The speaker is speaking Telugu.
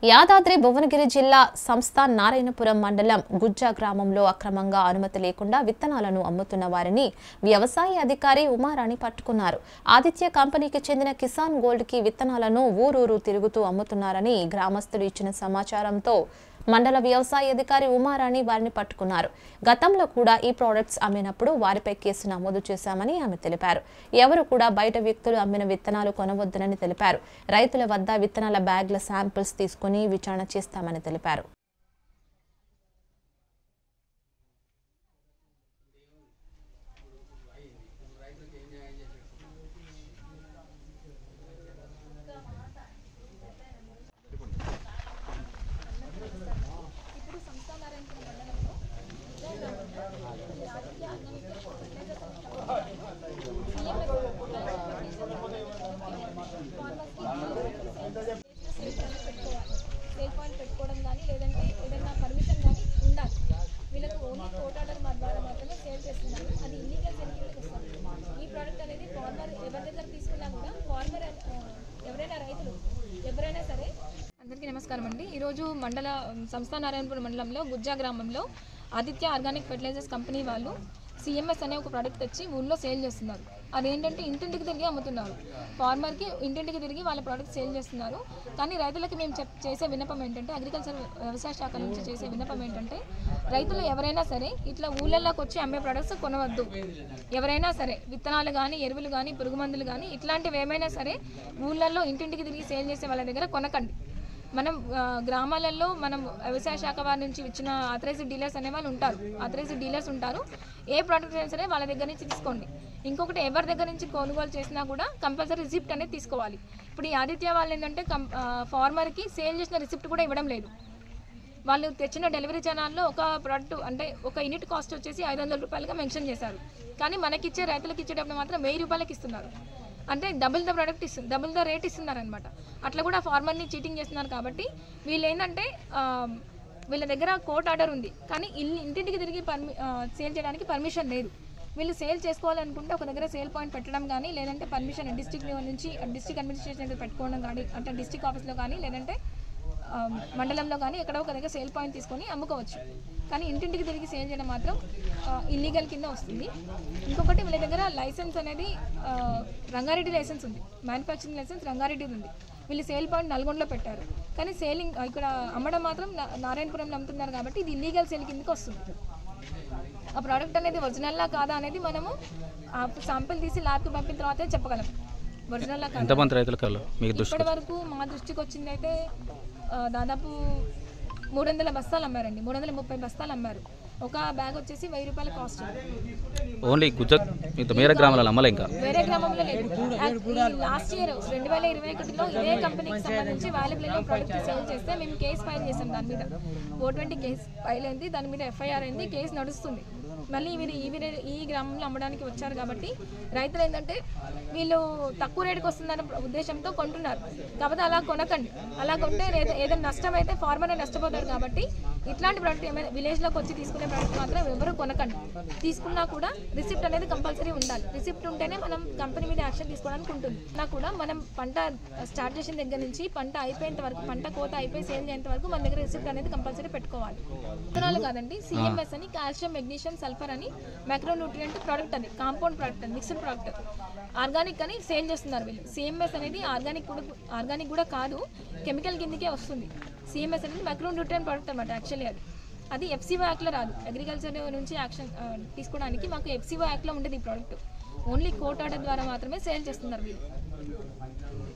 యాదాద్రి భువనగిరి జిల్లా సంస్థ నారాయణపురం మండలం గుజ్జా గ్రామంలో అక్రమంగా అనుమతి లేకుండా విత్తనాలను అమ్ముతున్న వారిని వ్యవసాయ అధికారి ఉమారాణి పట్టుకున్నారు ఆదిత్య కంపెనీకి చెందిన కిసాన్ గోల్డ్ కి విత్తనాలను ఊరూరు తిరుగుతూ అమ్ముతున్నారని గ్రామస్తులు ఇచ్చిన సమాచారంతో మండల వ్యవసాయ అధికారి ఉమారాణి వారిని పట్టుకున్నారు గతంలో కూడా ఈ ప్రోడక్ట్స్ అమ్మినప్పుడు వారిపై కేసు నమోదు చేశామని ఆమె తెలిపారు ఎవరు కూడా బయట వ్యక్తులు అమ్మిన విత్తనాలు కొనవద్దునని తెలిపారు రైతుల వద్ద విత్తనాల బ్యాగ్ల శాంపిల్స్ తీసుకుని విచారణ చేస్తామని తెలిపారు సేల్ పాయింట్ పెట్టుకోవడం కానీ లేదంటే ఏదైనా పర్మిషన్ కానీ ఉండాలి వీళ్ళకి ఓన్లీ కోట్ ఆర్డర్ ద్వారా మాత్రమే సేల్ చేస్తున్నారు అది ఇల్లీగల్ సేల్ కిందకి వస్తుంది ఈ ప్రోడక్ట్ అనేది ఫార్మర్ ఎవరి దగ్గర తీసుకున్నా కూడా ఫార్మర్ ఎవరైనా రైతులు ఎవరైనా సరే అందరికీ నమస్కారం అండి ఈరోజు మండల సంస్థ నారాయణపురం మండలంలో గుజ్జా గ్రామంలో ఆదిత్య ఆర్గానిక్ ఫెర్టిలైజర్స్ కంపెనీ వాళ్ళు సిఎంఎస్ అనే ఒక ప్రోడక్ట్ తెచ్చి ఊళ్ళో సేల్ చేస్తున్నారు అదేంటంటే ఇంటింటికి తిరిగి అమ్ముతున్నారు ఫార్మర్కి ఇంటింటికి తిరిగి వాళ్ళ ప్రోడక్ట్ సేల్ చేస్తున్నారు కానీ రైతులకి మేము చెప్ చేసే విన్నపం ఏంటంటే అగ్రికల్చర్ వ్యవసాయ శాఖ నుంచి చేసే విన్నపం ఏంటంటే రైతులు ఎవరైనా సరే ఇట్లా ఊళ్ళల్లోకి వచ్చి అమ్మే ప్రోడక్ట్స్ కొనవద్దు ఎవరైనా సరే విత్తనాలు కానీ ఎరువులు కానీ పురుగు మందులు కానీ ఇట్లాంటివి ఏమైనా సరే ఊళ్ళల్లో ఇంటింటికి తిరిగి సేల్ చేసే వాళ్ళ దగ్గర కొనకండి మనం ఆ, గ్రామాలలో మనం వ్యవసాయ శాఖ వారి నుంచి ఇచ్చిన ఆథరైజ్డ్ డీలర్స్ అనే వాళ్ళు ఉంటారు ఆథరైజ్డ్ డీలర్స్ ఉంటారు ఏ ప్రోడక్ట్ అయినా సరే వాళ్ళ దగ్గర నుంచి తీసుకోండి ఇంకొకటి ఎవరి దగ్గర నుంచి కొనుగోలు చేసినా కూడా కంపల్సరీ రిసిప్ట్ అనేది తీసుకోవాలి ఇప్పుడు ఈ ఆదిత్య వాళ్ళు ఏంటంటే కం ఫార్మర్కి సేల్ చేసిన రిసిప్ట్ కూడా ఇవ్వడం లేదు వాళ్ళు తెచ్చిన డెలివరీ ఛానల్లో ఒక ప్రోడక్ట్ అంటే ఒక యూనిట్ కాస్ట్ వచ్చేసి ఐదు వందల రూపాయలుగా మెన్షన్ చేశారు కానీ మనకిచ్చే రైతులకు ఇచ్చేటప్పుడు మాత్రం వెయ్యి రూపాయలకి ఇస్తున్నారు అంటే డబుల్ ద ప్రోడక్ట్ ఇస్తుంది డబుల్ ద రేట్ ఇస్తున్నారు అనమాట అట్లా కూడా ఫార్మర్ని చీటింగ్ చేస్తున్నారు కాబట్టి వీళ్ళు ఏంటంటే ఆ, వీళ్ళ దగ్గర కోర్ట్ ఆర్డర్ ఉంది కానీ ఇల్లు ఇంటింటికి తిరిగి పర్మి సేల్ చేయడానికి పర్మిషన్ లేదు వీళ్ళు సేల్ చేసుకోవాలనుకుంటే ఒక దగ్గర సేల్ పాయింట్ పెట్టడం కానీ లేదంటే పర్మిషన్ డిస్టిక్ నుంచి డిస్టిక్ అడ్మినిస్ట్రేషన్ దగ్గర పెట్టుకోవడం కానీ అంటే డిస్టిక్ ఆఫీస్లో కానీ లేదంటే ఆ, మండలంలో కానీ ఎక్కడో ఒక దగ్గర సేల్ పాయింట్ తీసుకొని అమ్ముకోవచ్చు కానీ ఇంటింటికి తిరిగి సేల్ చేయడం మాత్రం ఇల్లీగల్ కింద వస్తుంది ఇంకొకటి వీళ్ళ దగ్గర లైసెన్స్ అనేది ఆ, రంగారెడ్డి లైసెన్స్ ఉంది మ్యానుఫ్యాక్చరింగ్ లైసెన్స్ రంగారెడ్డిది ఉంది వీళ్ళు సేల్ పాయింట్ నల్గొండలో పెట్టారు కానీ సేలింగ్ ఇక్కడ అమ్మడం మాత్రం నా- నారాయణపురంలో అమ్ముతున్నారు కాబట్టి ఇది ఇల్లీగల్ సేల్ కిందకి వస్తుంది ఆ ప్రోడక్ట్ అనేది ఒరిజినల్లా కాదా అనేది మనము ఆ శాంపిల్ తీసి ల్యాబ్కి పంపిన తర్వాతే చెప్పగలం ఒరిజినల్లా కాదా ఎంతమంది రైతులకు వెళ్ళాలి మీకు దృష్టి ఇప్పటి వరకు మా దృష్టికి వచ్చింది అయితే ఆ, దాదాపు మూడు వందల బస్తాలు అమ్మారండి మూడు వందల ముప్పై బస్తాలు అమ్మారు ఒక బ్యాగ్ వచ్చేసి వెయ్యి రూపాయల కాస్ట్ ఓన్లీ గుజరాత్ మీకు మేర గ్రామాలలో అమ్మలే ఇంకా వేరే గ్రామంలో లేదు లాస్ట్ ఇయర్ రెండు వేల ఇరవై ఒకటిలో ఇదే కంపెనీకి సంబంధించి వాల్యుబుల్ ప్రోడక్ట్ సేల్ చేస్తే మేము కేసు ఫైల్ చేసాం దాని మీద ఓ ట్వంటీ కేసు ఫైల్ అయింది దాని మీద ఎఫ్ఐఆర్ అయింది కేసు నడుస్తుంది మళ్ళీ వీరు ఈ వీరే ఈ గ్రామంలో అమ్మడానికి వచ్చారు కాబట్టి రైతులు ఏంటంటే వీళ్ళు తక్కువ రేటుకి వస్తుందన్న ఉద్దేశంతో కొంటున్నారు కాకపోతే అలా కొనకండి అలా కొంటే ఏద- ఏదైనా నష్టం అయితే ఫార్మర్ నష్టపోతాడు కాబట్టి ఇట్లాంటి ప్రోడక్ట్ ఏమైనా విలేజ్లోకి వచ్చి తీసుకునే ప్రోడక్ట్ మాత్రం ఎవరు కొనకండి తీసుకున్నా కూడా రిసిప్ట్ అనేది కంపల్సరీ ఉండాలి రిసిప్ట్ ఉంటేనే మనం కంపెనీ మీద యాక్షన్ తీసుకోవడానికి ఉంటుంది నా కూడా మనం పంట స్టార్ట్ చేసిన దగ్గర నుంచి పంట అయిపోయేంత వరకు పంట కోత అయిపోయి సేల్ అయ్యేంత వరకు మన దగ్గర రిసిప్ట్ అనేది కంపల్సరీ పెట్టుకోవాలి విత్తనాలు కాదండి సిఎంఎస్ అని కాల్షియం మెగ్నీషియం సల్ఫర్ అని మైక్రో న్యూట్రియంట్ ప్రోడక్ట్ అది కాంపౌండ్ ప్రోడక్ట్ అది మిక్స్డ్ ప్రోడక్ట్ ఆర్గానిక్ అని సేల్ చేస్తున్నారు వీళ్ళు సిఎంఎస్ అనేది ఆర్గానిక్ కూడా ఆర్గానిక్ కూడా కాదు కెమికల్ కిందకే వస్తుంది సిఎంఎస్ అనేది మైక్రో న్యూట్రియంట్ ప్రోడక్ట్ అనమాట యాక్చువల్లీ అది అది ఎఫ్సీఓ యాక్ట్లో రాదు అగ్రికల్చర్ నుంచి యాక్షన్ ఆ, తీసుకోవడానికి మాకు ఎఫ్సీఓ యాక్ట్లో ఉండేది ఈ ప్రోడక్ట్ ఓన్లీ కోర్ట్ ఆర్డర్ ద్వారా మాత్రమే సేల్ చేస్తున్నారు వీళ్ళు